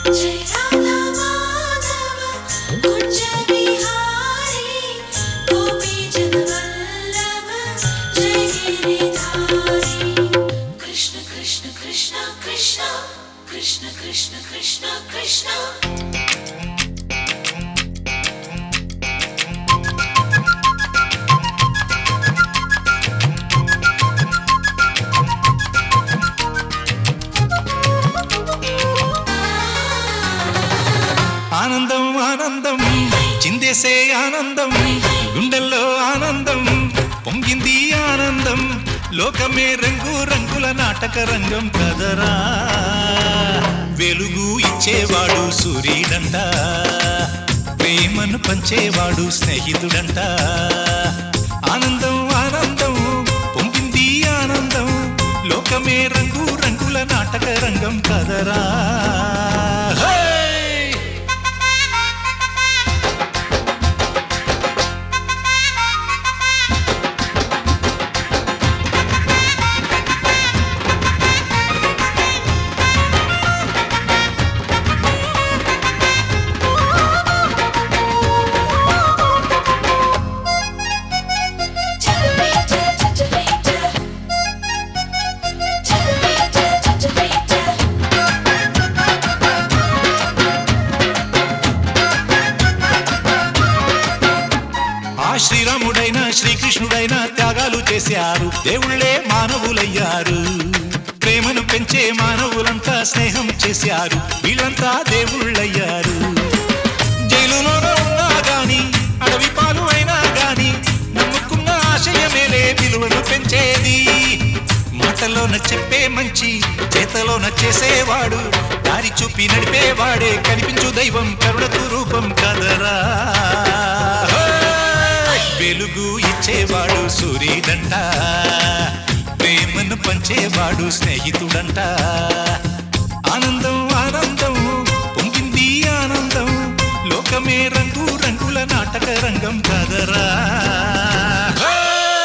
जय राधा माधव कुंज बिहारी गोपी जनवल्लभ जय गिरिधारी कृष्ण कृष्ण कृष्ण कृष्ण कृष्ण कृष्ण कृष्ण कृष्ण ఆనందం ఆనందం చిందేసే ఆనందం గుండెల్లో ఆనందం పొంగింది ఆనందం లోకమే రంగు రంగుల నాటక రంగం కదరా వెలుగు ఇచ్చేవాడు సూర్యుడంట ప్రేమను పంచేవాడు స్నేహితుడంట ఆనందం ఆనందం పొంగింది ఆనందం లోకమే రంగు రంగుల నాటక రంగం కదరా హే! चल बेटा चल बेटा चल बेटा चल बेटा ఆ శ్రీరాముడైన శ్రీకృష్ణుడైన త్యాగాలు చేశారు దేవుళ్ళే మానవులయ్యారు ప్రేమను పెంచే మానవులంతా స్నేహం చేశారు వీళ్ళంతా దేవుళ్ళయ్యారు జైలులోనూ ఉన్నా గాని అడవి పాలు అయినా గాని నమ్ముకున్న ఆశయమేలే విలువను పెంచేది మాటలోన చెప్పే మంచి చేతలోన చేసేవాడు దారి చూపి నడిపేవాడే కనిపించు దైవం కరుణకు రూపం కదరా వెలుగు ఇచ్చేవాడు సూర్యుడంట ప్రేమను పంచేవాడు స్నేహితుడంట ఆనందం ఆనందం పొంగింది ఆనందం లోకమే రంగు రంగుల నాటక రంగం కదరా హే!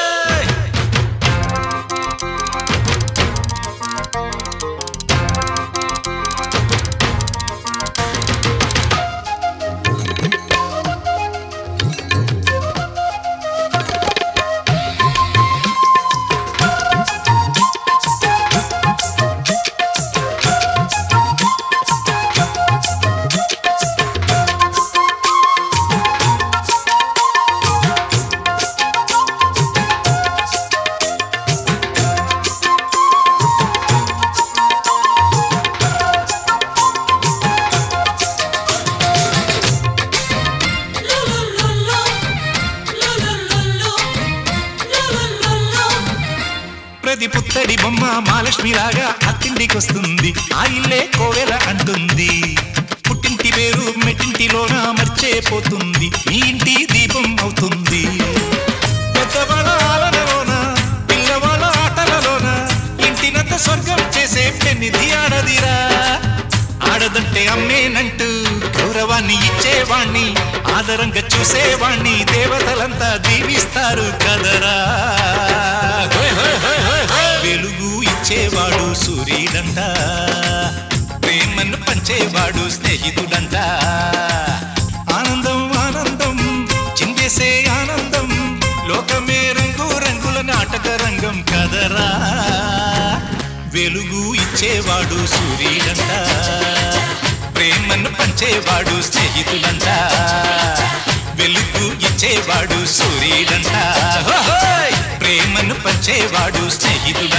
लो लो लो लो लो लो लो लो लो लो लो ప్రతి పుత్తడి బొమ్మ మహాలక్ష్మిలాగా అత్తింటికొస్తుంది ఆ ఇల్లే కోవెల అంటుంది పుట్టింటి పేరు మెట్టింటిలోన మర్చేపోతుంది మీ ఇంటి దీపం అవుతుంది పెద్దవాళ్ళ ఆలనలోన పిల్లవాళ్ళ ఆటలలోన ఇంటినంత స్వర్గం చేసే పెన్నిది ఆడదిరా ఆడదంటే అమ్మేనంటూ గౌరవాన్ని ఇచ్చేవాణ్ణి ఆదరంగా చూసేవాణ్ణి దేవతలంతా దీవిస్తారు కదరా హోయ్ హోయ్ హోయ్ హోయ్ హోయ్. వెలుగు ఇచ్చేవాడు సూర్యుడంట ప్రేమను పంచేవాడు స్నేహితుడంట ఆనందం ఆనందం చిందేసే ఆనందం లోకమే రంగు రంగుల నాటక రంగం కదరా వెలుగు ఇచ్చేవాడు సూర్యుడంట ప్రేమను పంచేవాడు స్నేహితుడంట వెలుగు ఇచ్చేవాడు సూర్యుడంట హోయ్! ప్రేమను పంచేవాడు స్నేహితుడంట